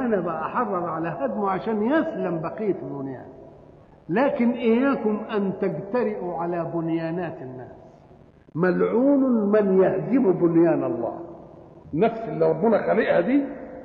انا بقى احرر على هدمه عشان يسلم بقيه البنيان لكن اياكم ان تجترئوا على بنيانات الناس ملعون من يهدم بنيان الله نفس اللي ربنا خلقها دي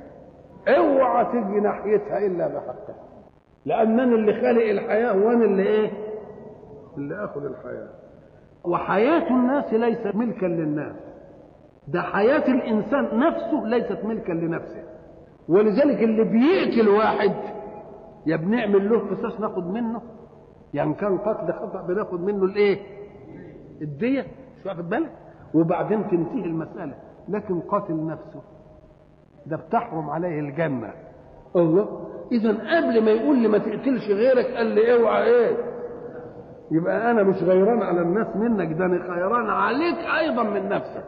اوعى تيجي ناحيتها الا بحقها لان انا اللي خالق الحياه وانا اللي ايه اللي اخذ الحياه وحياه الناس ليست ملكا للناس ده حياه الانسان نفسه ليست ملكا لنفسه ولذلك اللي بيقتل واحد يا بنعمل له قصاص ناخد منه يعني كان قتل خطا بناخد منه الايه الديه مش واخد بالك وبعدين تنتهي المساله لكن قاتل نفسه ده بتحرم عليه الجنه الله اذا قبل ما يقول لي ما تقتلش غيرك قال لي اوعى ايه يبقى انا مش غيران على الناس منك ده انا غيران عليك ايضا من نفسك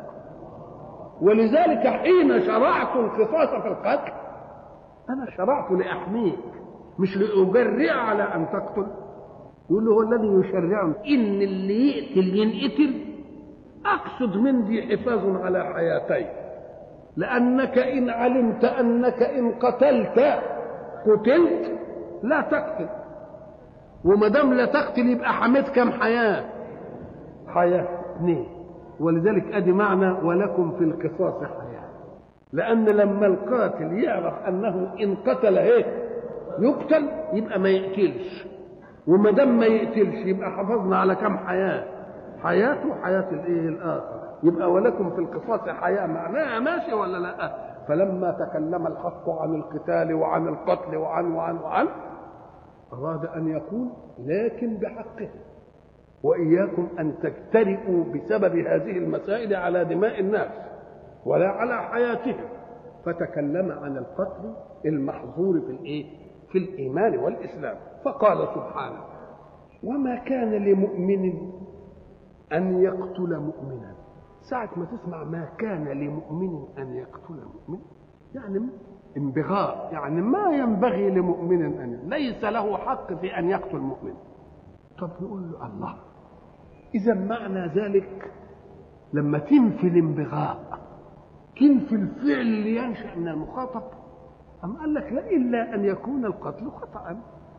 ولذلك حين شرعت القصاص في القتل انا شرعت لاحميك مش لاجرع على ان تقتل يقول له هو الذي يشرع ان اللي يقتل ينقتل اقصد من دي حفاظ على حياتين لانك ان علمت انك ان قتلت قتلت لا تقتل وما دام لا تقتل يبقى حميت كم حياه حياه اثنين ولذلك ادي معنى ولكم في القصاص حياه لان لما القاتل يعرف انه ان قتل ايه يقتل يبقى ما يقتلش وما دام ما يقتلش يبقى حافظنا على كم حياه حياته وحياه الايه الاخر يبقى ولكم في القصاص حياه معناها ماشي ولا لا فلما تكلم الحق عن القتال وعن القتل وعن وعن وعن اراد ان يقول لكن بحقه واياكم ان تجترئوا بسبب هذه المسائل على دماء الناس ولا على حياتهم فتكلم عن القتل المحظور في الايه في الايمان والاسلام فقال سبحانه وما كان لمؤمن ان يقتل مؤمنا ساعة ما تسمع ما كان لمؤمن ان يقتل مؤمن يعني انبغاء يعني ما ينبغي لمؤمن ان ليس له حق في ان يقتل مؤمن طب نقول له الله اذا معنى ذلك لما تنفي الانبغاء تنفي الفعل اللي ينشا من المخاطب أم قال لك لا إلا أن يكون القتل خطأ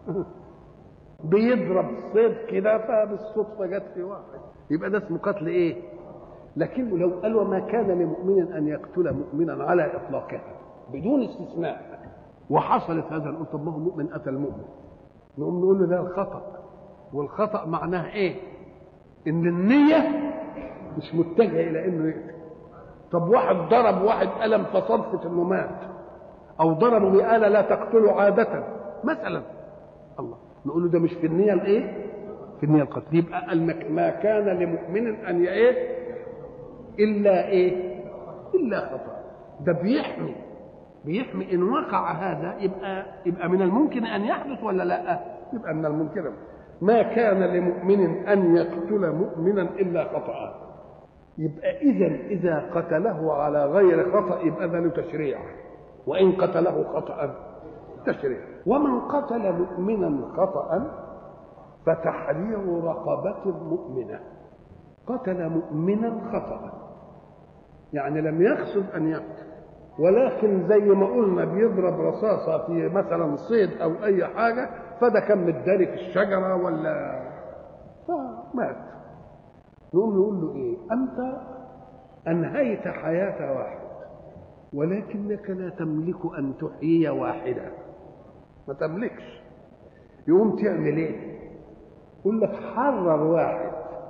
بيضرب صيد كده فبالصدفة جت في واحد يبقى ده اسمه قتل إيه؟ لكنه لو قال وما كان لمؤمن أن يقتل مؤمنا على إطلاقه بدون استثناء وحصلت هذا نقول طب ما هو مؤمن قتل مؤمن نقوم نقول له ده الخطأ والخطأ معناه إيه؟ إن النية مش متجهة إلى إنه يقتل طب واحد ضرب واحد ألم فصدفة إنه مات او ضربوا بآلة لا تقتل عادة مثلا الله نقول له ده مش في النية الايه؟ في النية القتل يبقى المك... ما كان لمؤمن ان ايه؟ الا ايه؟ الا خطأ ده بيحمي بيحمي ان وقع هذا يبقى يبقى من الممكن ان يحدث ولا لا؟ يبقى من الممكن ما كان لمؤمن ان يقتل مؤمنا الا خطأ يبقى اذا اذا قتله على غير خطأ يبقى ده له تشريع وإن قتله خطأ تشريع ومن قتل مؤمنا خطأ فتحرير رقبة مؤمنة قتل مؤمنا خطأ يعني لم يقصد أن يقتل ولكن زي ما قلنا بيضرب رصاصة في مثلا صيد أو أي حاجة فده كان متداري في الشجرة ولا فمات نقوم نقول له إيه أنت أنهيت حياة واحد ولكنك لا تملك ان تحيي واحده ما تملكش يقوم تعمل ايه يقول لك حرر واحد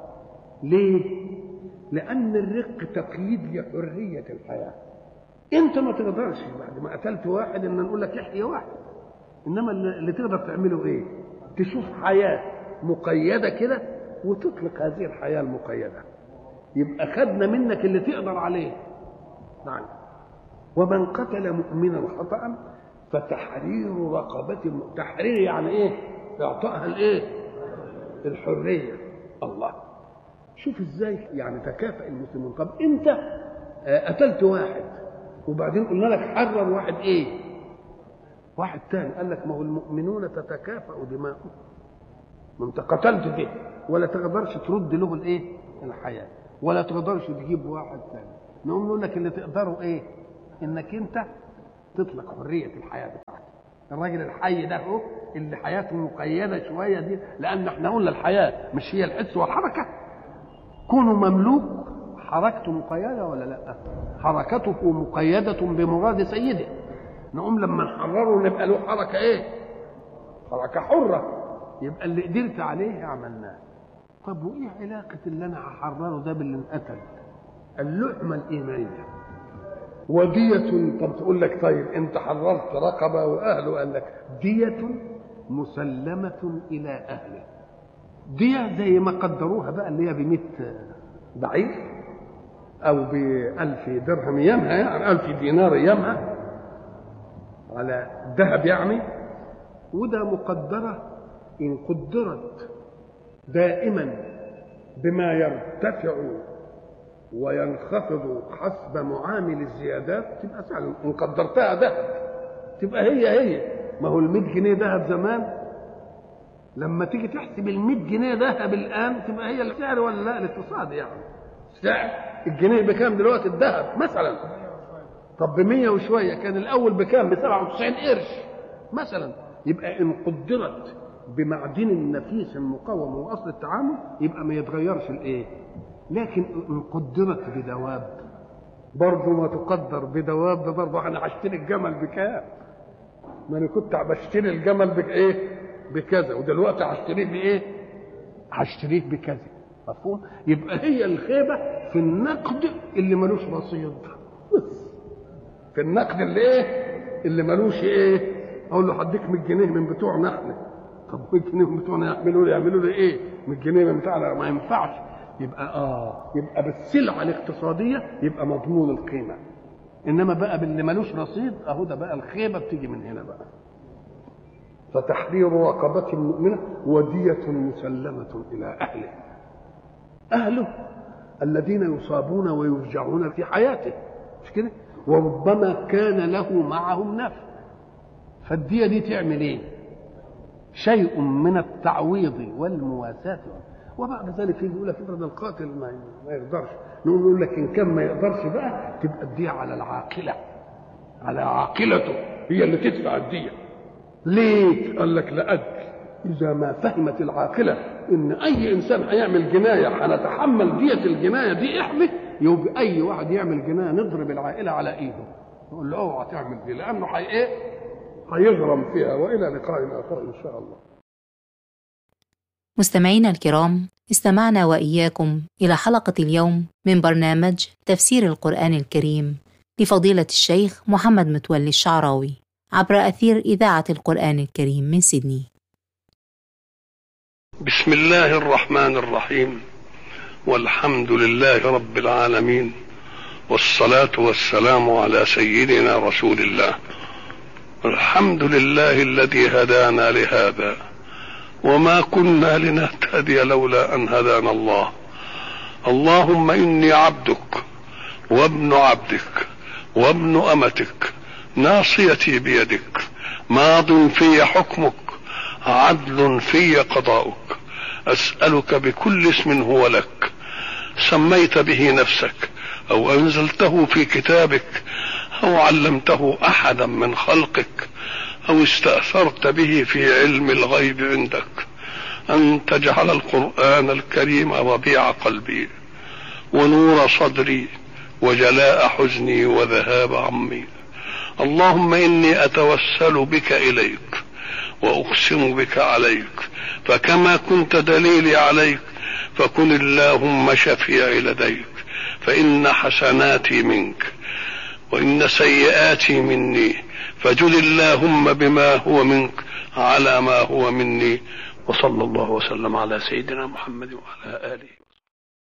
ليه لان الرق تقييد لحريه الحياه انت ما تقدرش بعد ما قتلت واحد ان نقول لك احيي واحد انما اللي تقدر تعمله ايه تشوف حياه مقيده كده وتطلق هذه الحياه المقيده يبقى خدنا منك اللي تقدر عليه نعم ومن قتل مؤمنا خطأ فتحرير رقبة تحرير يعني ايه؟ اعطائها الايه؟ الحرية الله شوف ازاي يعني تكافئ المسلمون طب انت قتلت واحد وبعدين قلنا لك حرر واحد ايه؟ واحد تاني قال لك ما هو المؤمنون تتكافأ دماؤهم ما انت قتلت ده ولا تقدرش ترد له الايه؟ الحياة ولا تقدرش تجيب واحد ثاني نقوم نقول لك اللي تقدروا ايه؟ انك انت تطلق حريه الحياه بتاعتك الراجل الحي ده هو اللي حياته مقيده شويه دي لان احنا قلنا الحياه مش هي الحس والحركه كونه مملوك حركته مقيده ولا لا حركته مقيده بمراد سيده نقوم لما نحرره نبقى له حركه ايه حركه حره يبقى اللي قدرت عليه عملناه طب وايه علاقه اللي انا هحرره ده باللي انقتل اللحمه الايمانيه ودية طب تقول لك طيب انت حررت رقبة واهله قال لك دية مسلمة الى اهله دية زي ما قدروها بقى اللي هي ب 100 بعير او ب 1000 درهم ايامها يعني 1000 دينار ايامها على ذهب يعني وده مقدرة إن قدرت دائما بما يرتفع وينخفض حسب معامل الزيادات تبقى فعلا ان قدرتها ذهب تبقى هي هي ما هو ال 100 جنيه ذهب زمان لما تيجي تحسب ال 100 جنيه ذهب الان تبقى هي السعر ولا لا الاقتصاد يعني سعر الجنيه بكام دلوقتي الذهب مثلا طب ب 100 وشويه كان الاول بكام ب 97 قرش مثلا يبقى ان قدرت بمعدن نفيس مقاوم واصل التعامل يبقى ما يتغيرش الايه لكن ان قدرت بدواب برضه ما تقدر بدواب برضه انا هشتري الجمل بكام ما انا كنت بشتري الجمل بايه بكذا ودلوقتي هشتريه بايه هشتريه بكذا مفهوم يبقى هي الخيبه في النقد اللي ملوش رصيد بس في النقد اللي ايه اللي ملوش ايه اقول له هديك 100 جنيه من بتوعنا احنا طب 100 جنيه من بتوعنا يعملوا لي يعملوا لي ايه 100 جنيه من بتاعنا ما ينفعش يبقى اه يبقى بالسلعه الاقتصاديه يبقى مضمون القيمه انما بقى باللي ملوش رصيد اهو ده بقى الخيبه بتيجي من هنا بقى فتحرير رقبة مؤمنة ودية مسلمة إلى أهله أهله الذين يصابون ويفجعون في حياته مش كده وربما كان له معهم نفع فالدية دي تعمل ايه شيء من التعويض والمواساة وبعد ذلك يجي يقول لك افرض القاتل ما ما يقدرش نقول له لك ان كان ما يقدرش بقى تبقى الدية على العاقلة على عاقلته هي اللي تدفع الدية ليه؟ قال لك لأجل إذا ما فهمت العاقلة إن أي إنسان هيعمل جناية هنتحمل دية الجناية دي إحنا يبقى أي واحد يعمل جناية نضرب العائلة على إيده نقول له أوعى تعمل دي لأنه هي إيه؟ هيغرم فيها وإلى لقاء آخر إن شاء الله مستمعينا الكرام استمعنا وإياكم إلى حلقة اليوم من برنامج تفسير القرآن الكريم لفضيلة الشيخ محمد متولي الشعراوي عبر أثير إذاعة القرآن الكريم من سيدني بسم الله الرحمن الرحيم والحمد لله رب العالمين والصلاة والسلام على سيدنا رسول الله الحمد لله الذي هدانا لهذا وما كنا لنهتدي لولا أن هدانا الله اللهم إني عبدك وابن عبدك وابن أمتك ناصيتي بيدك ماض في حكمك عدل في قضاؤك اسالك بكل اسم هو لك سميت به نفسك او انزلته في كتابك او علمته احدا من خلقك او استاثرت به في علم الغيب عندك ان تجعل القران الكريم ربيع قلبي ونور صدري وجلاء حزني وذهاب عمي اللهم اني اتوسل بك اليك واقسم بك عليك فكما كنت دليلي عليك فكن اللهم شفيعي لديك فان حسناتي منك وان سيئاتي مني فجل اللهم بما هو منك على ما هو مني وصلى الله وسلم على سيدنا محمد وعلى اله